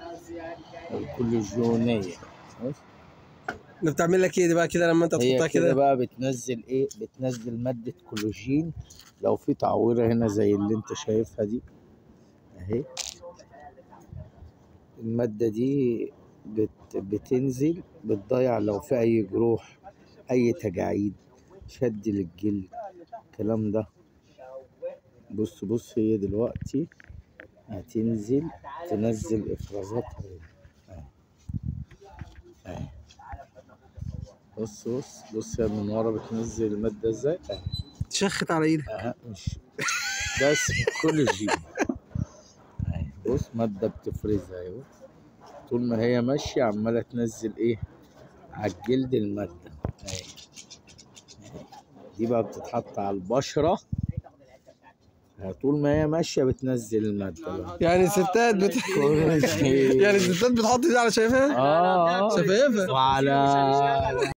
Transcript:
الكولاجينيه بص. ده بتعمل لك ايه دي بقى كده لما انت هي تحطها كده كده بقى بتنزل ايه بتنزل مادة كولاجين لو في تعويرة هنا زي اللي انت شايفها دي اهي المادة دي بت بتنزل بتضيع لو في اي جروح اي تجاعيد شد للجلد الكلام ده بص بص هي دلوقتي هتنزل تنزل افرازاتها هنا اهي اهي بص بص بص يا من ورا بتنزل المادة ازاي اهي شخت على ايدك اهي مش ده اسمه كولاجين اهي بص مادة بتفرزها اهي بص. طول ما هي ماشية عمالة تنزل ايه على الجلد المادة اهي اهي. دي بقى بتتحط على البشرة اهي طول ما هي ماشية بتنزل المادة بقى يعني الستات بت... كولاجين يعني الستات بتحط دي على شايفها اه شفايفها وعلى